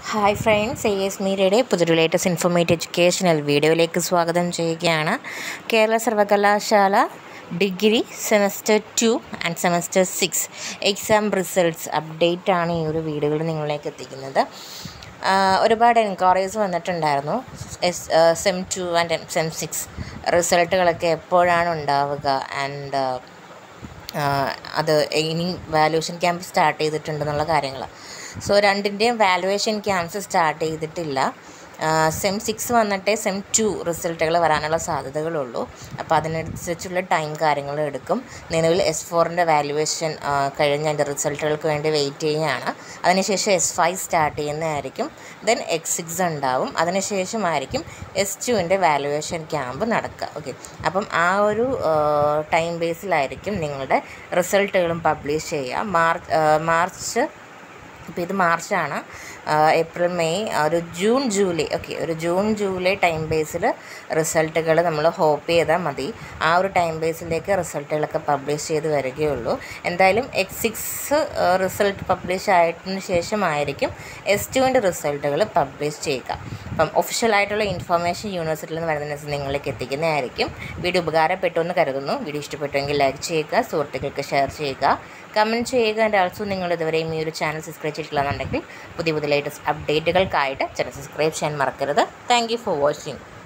hi friends A S മീരയുടെ പുതിയൊരു latest informative educational വീഡിയോയിലേക്ക് സ്വാഗതം ചെയ്യുകയാണ് കേരള സർവകലാശാല degree semester two and semester six exam results update ആണ് ഈ ഒരു വീഡിയോയിൽ നിങ്ങളിലേക്ക് എത്തിക്കുന്നത് ആഹ് ഒരുപാട് എൻക്വയറീസ് വന്നിട്ടുണ്ടായിരുന്നു S sem two and sem six റിസൾട്ടുകളൊക്കെ എപ്പോഴാണ് ഉണ്ടാവുക ആൻഡ് ആഹ് അത് ഇനി വാല്യുവേഷൻ ക്യാമ്പ് സ്റ്റാർട്ട് ചെയ്തിട്ടുണ്ടെന്നുള്ള കാര്യങ്ങൾ സോ രണ്ടിൻ്റെയും വാല്യുവേഷൻ ക്യാമ്പ്സ് സ്റ്റാർട്ട് ചെയ്തിട്ടില്ല സെം സിക്സ് വന്നിട്ടേ സെം ടു റിസൾട്ടുകൾ വരാനുള്ള സാധ്യതകളുള്ളൂ അപ്പോൾ അതിനനുസരിച്ചുള്ള ടൈം കാര്യങ്ങൾ എടുക്കും നിലവിൽ എസ് ഫോറിൻ്റെ വാല്യുവേഷൻ കഴിഞ്ഞ് അതിൻ്റെ റിസൾട്ടുകൾക്ക് വേണ്ടി വെയിറ്റ് ചെയ്യുകയാണ് അതിനുശേഷം എസ് ഫൈവ് സ്റ്റാർട്ട് ചെയ്യുന്നതായിരിക്കും ദെൻ എക്സ് സിക്സ് ഉണ്ടാവും അതിനുശേഷമായിരിക്കും എസ് ടുവിൻ്റെ വാല്യുവേഷൻ ക്യാമ്പ് നടക്കുക ഓക്കെ അപ്പം ആ ഒരു ടൈം ബേസിലായിരിക്കും നിങ്ങളുടെ റിസൾട്ടുകളും പബ്ലിഷ് ചെയ്യുക മാർച്ച് മാർച്ച് ഇപ്പോൾ ഇത് മാർച്ചാണ് ഏപ്രിൽ മെയ് ഒരു ജൂൺ ജൂലൈ ഓക്കെ ഒരു ജൂൺ ജൂലൈ ടൈം ബേസിൽ റിസൾട്ടുകൾ നമ്മൾ ഹോപ്പ് ചെയ്താൽ മതി ആ ഒരു ടൈം ബേസിലേക്ക് റിസൾട്ടുകളൊക്കെ പബ്ലിഷ് ചെയ്ത് വരികയുള്ളൂ എന്തായാലും എക്സ് സിക്സ് റിസൾട്ട് പബ്ലിഷ് ആയതിനു ശേഷമായിരിക്കും എസ് ടുവിൻ്റെ റിസൾട്ടുകൾ പബ്ലിഷ് ചെയ്യുക അപ്പം ഒഫീഷ്യലായിട്ടുള്ള ഇൻഫർമേഷൻ യൂണിവേഴ്സിറ്റിയിൽ നിന്ന് വരുന്ന നിങ്ങളിലേക്ക് എത്തിക്കുന്നതായിരിക്കും വീഡിയോ ഉപകാരപ്പെട്ടു എന്ന് കരുതുന്നു വീഡിയോ ഇഷ്ടപ്പെട്ടുവെങ്കിൽ ലൈക്ക് ചെയ്യുക സുഹൃത്തുക്കൾക്ക് ഷെയർ ചെയ്യുക കമൻറ്റ് ചെയ്യുക ആൻഡ് ആൾസോ നിങ്ങൾ ഇതുവരെയും ഈ ഒരു ചാനൽ സബ്സ്ക്രൈബ് ചെയ്തിട്ടില്ലെന്നുണ്ടെങ്കിൽ പുതിയ പുതിയ ലേറ്റസ്റ്റ് അപ്ഡേറ്റുകൾക്കായിട്ട് ചാനൽ സബ്സ്ക്രൈബ് ചെയ്യാൻ മറക്കരുത് താങ്ക് യു ഫോർ വാച്ചിങ്